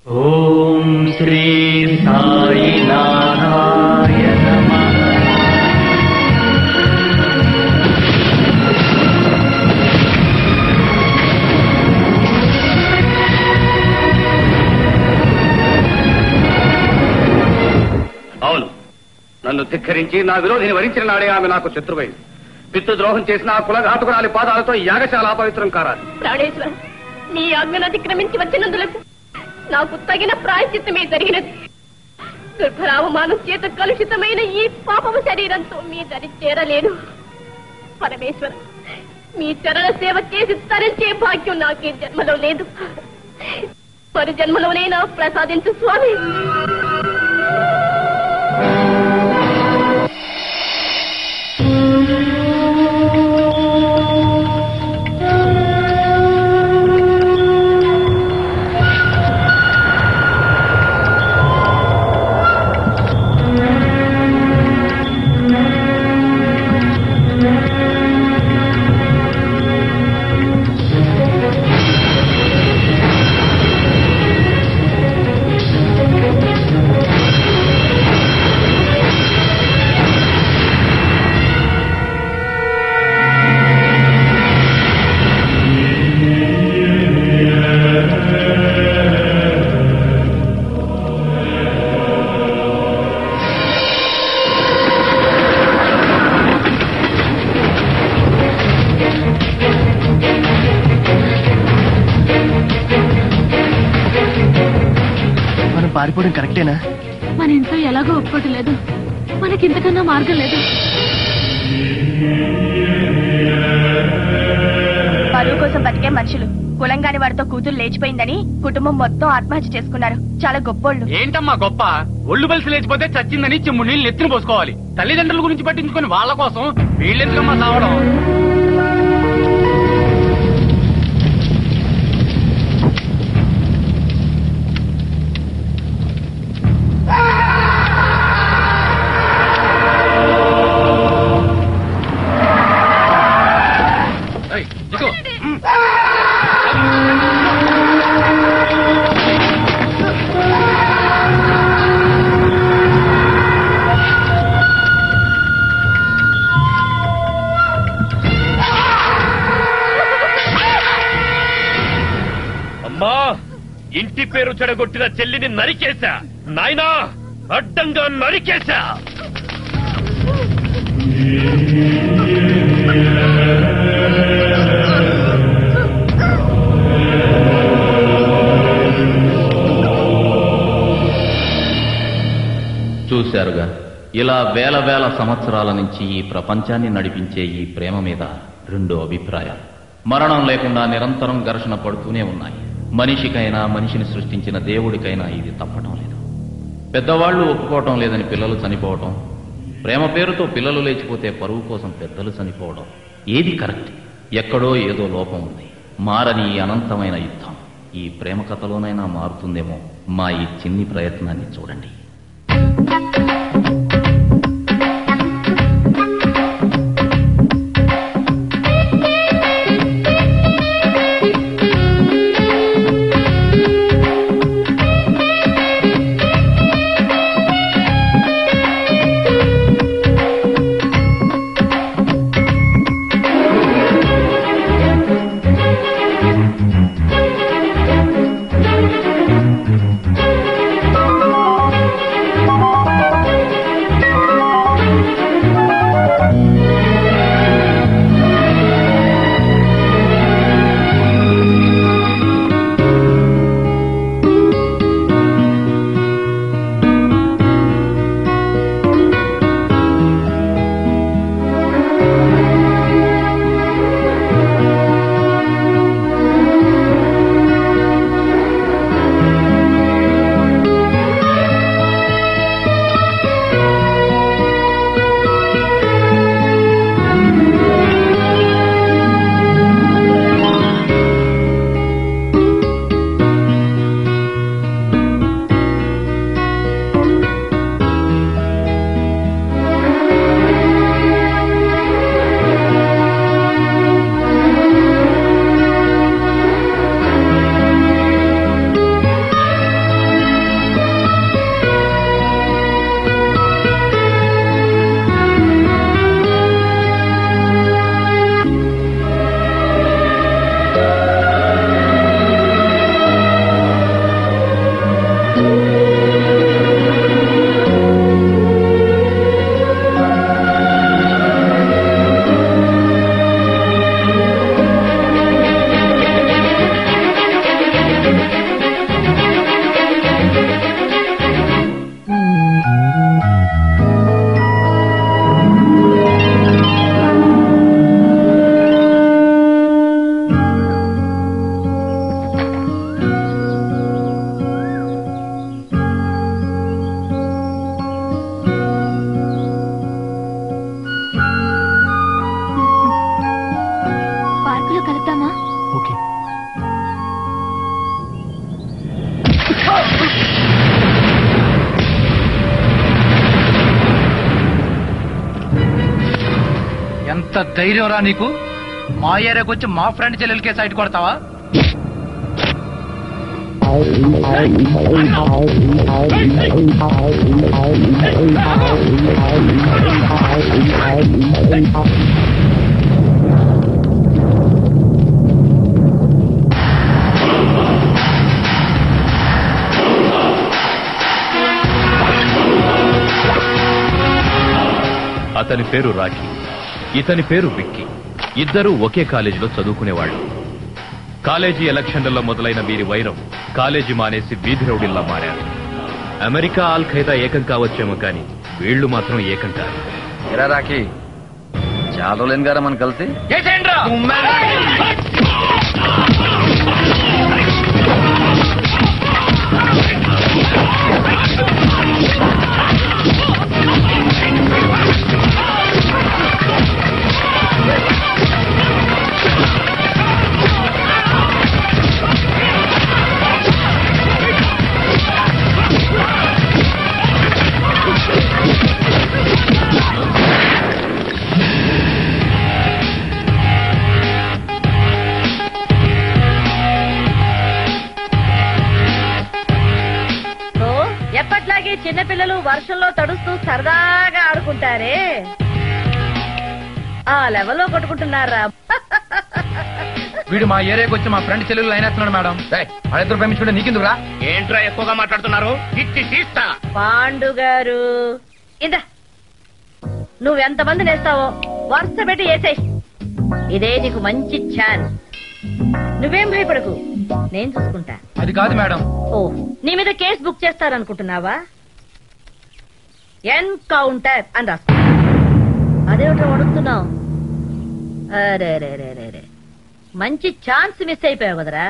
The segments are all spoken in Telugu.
ఓం శ్రీ సాయి నారాయణ నమః అవును నన్ను ధిక్కరించి నా విరోధిని వరించిన నాడే ఆమె నాకు శత్రువైంది పితృద్రోహం చేసిన ఆ కులఘాతుకురాలి పాదాలతో ఈ యాగశాల అపవిత్రం కారాలి ప్రాణేశ్వర నీ ఆజ్ఞను అతిక్రమించి వచ్చినందులకు నాకు తగిన ప్రాయశ్చిత్తమే జరిగినది దుర్భరావమానం చేత కలుషితమైన ఈ పాపము శరీరంతో మీ దరి చేరలేను పరమేశ్వర మీ చరణ సేవ చేసి తరించే భాగ్యం నాకు ఈ జన్మలో లేదు మరి జన్మలోనైనా ప్రసాదించు స్వామి మనం పారిపోవడం కరెక్టేనా మన ఇంట్లో ఎలాగో ఒప్పుకోవట్లేదు మనకి ఇంతకన్నా మార్గం లేదు పరువు కోసం బతికే మనుషులు కులంగాని వాడితో కూతురు లేచిపోయిందని కుటుంబం మొత్తం ఆత్మహత్య చేసుకున్నారు చాలా గొప్పోళ్ళు ఏంటమ్మా గొప్ప ఒళ్ళు బలిసి లేచిపోతే చచ్చిందని చిమ్ము నీళ్ళు ఎత్తున పోసుకోవాలి తల్లిదండ్రుల గురించి పట్టించుకొని వాళ్ళ కోసం వీళ్ళెందుకమ్మా సావడం ఏయ్, దిగు. అమ్మా ఇంటి పేరు చెడగొట్టిన చెల్లిని నరికేశా నాయనా అడ్డంగా నరికేశా చూశారుగా ఇలా వేల వేల సంవత్సరాల నుంచి ఈ ప్రపంచాన్ని నడిపించే ఈ ప్రేమ మీద రెండు అభిప్రాయాలు మరణం లేకుండా నిరంతరం ఘర్షణ పడుతూనే ఉన్నాయి మనిషికైనా మనిషిని సృష్టించిన దేవుడికైనా ఇది తప్పటం లేదు పెద్దవాళ్లు ఒప్పుకోవటం లేదని పిల్లలు చనిపోవటం ప్రేమ పేరుతో పిల్లలు లేచిపోతే పరువు కోసం పెద్దలు చనిపోవడం ఏది కరెక్ట్ ఎక్కడో ఏదో లోపం ఉంది మారని ఈ అనంతమైన యుద్ధం ఈ ప్రేమ కథలోనైనా మారుతుందేమో మా ఈ చిన్ని ప్రయత్నాన్ని చూడండి ఎంత ధైర్యం రా నీకు మా ఏరియాకి వచ్చి మా ఫ్రెండ్ చెల్లెలకే సైట్ కొడతావా అతని పేరు రాఖీ ఇతని పేరు విక్కీ ఇద్దరూ ఒకే కాలేజీలో చదువుకునేవాళ్ళు కాలేజీ ఎలక్షన్లలో మొదలైన వీరి వైరం కాలేజీ మానేసి వీధి రౌడీల్లా మారారు అమెరికా ఆల్ ఖైదా ఏకం కావచ్చేమో కానీ వీళ్లు మాత్రం ఏకం కాదు ఎరా రాకి చాలా రోజులైన గారా మనం కలిసి ఓ, ఎప్పట్లాగే చిన్నపిల్లలు వర్షంలో తడుస్తూ సరదాగా ఆడుకుంటారే ఆ లెవెల్లో కొట్టుకుంటున్నారా వీడు మా ఏరియాకి వచ్చి మా ఫ్రెండ్ చెల్లెలు లైన్ వేస్తున్నాడు మేడం వాళ్ళిద్దరు ప్రేమించుకుంటే నీకెందుకురా ఏంట్రా ఎక్కువగా మాట్లాడుతున్నారు ఇచ్చి తీస్తా పాండు గారు ఇందా నువ్వెంతమంది నేస్తావో వరుస పెట్టి వేసేయ్ ఇదే నీకు మంచి ఛాన్స్ నువ్వేం భయపడకు నేను చూసుకుంటా అది కాదు మేడం ఓ నీ మీద కేసు బుక్ చేస్తారనుకుంటున్నావా ఎన్కౌంటర్ అని రాసుకో అదేమిటో అడుగుతున్నావు అరే రే రే రే రే మంచి ఛాన్స్ మిస్ అయిపోయావు కదరా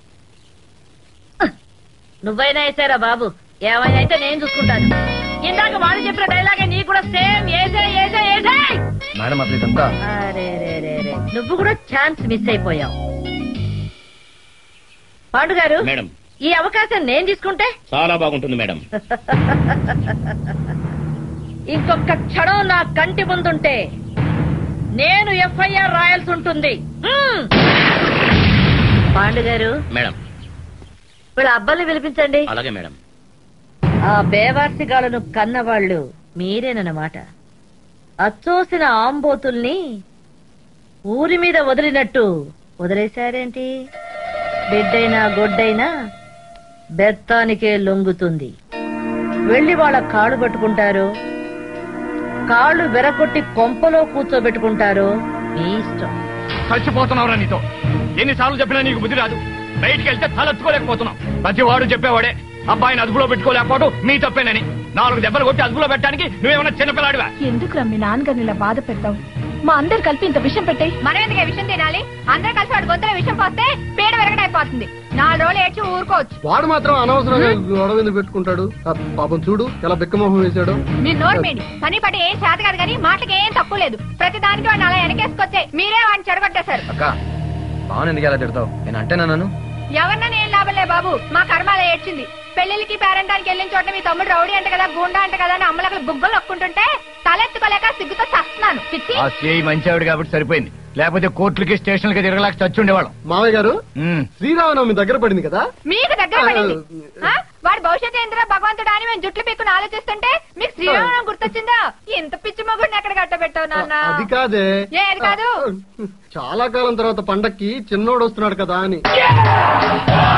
నువ్వైనా వేసారా బాబు ఏమైనా అయితే నేను చూసుకుంటాను ఇందాక వాడు చెప్పిన డైలాగే నీకు కూడా సేమ్ ఏసే ఏసే ఏసే మేడం అసలు ఇదంతా అరే రే రే రే నువ్వు కూడా ఛాన్స్ మిస్ అయిపోయావు పాండు గారు మేడం ఈ అవకాశం నేను తీసుకుంటే చాలా బాగుంటుంది మేడం ఇంకొక క్షణం నా కంటి ముందుంటే నేను ఎఫ్ఐఆర్ రాయాల్సి ఉంటుంది మ్మ్. పాండు గారు మేడం వీళ్ళ అబ్బాయిని పిలిపించండి అలాగే మేడం ఆ బేవార్సిగాలను కన్నవాళ్ళు మీరేనన్నమాట అచ్చోసిన ఆంబోతుల్ని ఊరి మీద వదిలినట్టు వదిలేశారేంటి బిడ్డైనా గొడ్డైనా బెత్తానికే లొంగుతుంది వెళ్ళి వాళ్ళ కాళ్ళు పట్టుకుంటారు కాళ్ళు వెరకొట్టి కొంపలో కూర్చోబెట్టుకుంటారు మీ ఇష్టం చచ్చిపోతున్నావురా నీతో ఎన్నిసార్లు చెప్పినా నీకు బుద్ధి రాదు బయటికి వెళ్తే తలెత్తుకోలేకపోతున్నాం ప్రతి వాడు చెప్పేవాడే అబ్బాయిని అదుపులో పెట్టుకోలేకపోవడం నీ తప్పేనని నాలుగు దెబ్బలు కొట్టి అదుపులో పెట్టడానికి నువ్వేమన్నా చిన్నపిల్లాడివా ఎందుకు మీ నాన్నగారిని ఇలా బాధ పెడతావు మా అందరు కలిపి ఇంత విషయం పెట్టాయి మనం ఎందుకు విషయం తినాలి అందరూ కలిసి వాడి గొంతులో విషయం పోస్తే పీడ విరగడైపోతుంది నాలుగు రోజులు ఏడ్చి ఊరుకోవచ్చు వాడు మాత్రం అనవసరంగా గొడవ ఎందుకు పెట్టుకుంటాడు ఆ పాపం చూడు ఎలా బిక్కమోహం వేశాడు మీరు నోర్మేండి పని పడి ఏం చేత కాదు కానీ మాటకి ఏం తక్కువ లేదు ప్రతి దానికి వాడిని అలా వెనకేసుకొచ్చే మీరే వాడిని చెడగొట్టేశారు అక్క బావన్ ఎందుకు ఎలా తిడతావు నేను అంటేనా నన్ను ఎవరినని ఏం లాభంలే బాబు మా కర్మ అలా ఏడ్చింది పెళ్లికి పేరెంటానికి వెళ్ళిన చోట మీ తమ్ముడు రౌడీ అంట కదా గుండా అంట కదా అని అమ్మలకు బుగ్గలు నొక్కుంటుంటే తలెత్తుకోలేక సిగ్గుతో చస్తున్నాను పిచ్చి ఆ చేయి మంచివాడు కాబట్టి సరిపోయింది లేకపోతే కోర్టులకి స్టేషన్లకి తిరగలేక చచ్చుండేవాళ్ళం మావయ్య గారు ఉమ్. శ్రీరామనవమి దగ్గర పడింది కదా మీకు దగ్గర పడింది ఆ? వాడి భవిష్యత్తు ఏందిరా భగవంతుడు అని మేము జుట్లు పీక్కుని ఆలోచిస్తుంటే మీకు శ్రీరామం గుర్తొచ్చిందా ఇంత పిచ్చి మగుడిని ఎక్కడ కట్టబెట్టావు నాన్న అది కాదే ఏది కాదు చాలా కాలం తర్వాత పండక్కి చిన్నోడు వస్తున్నాడు కదా అని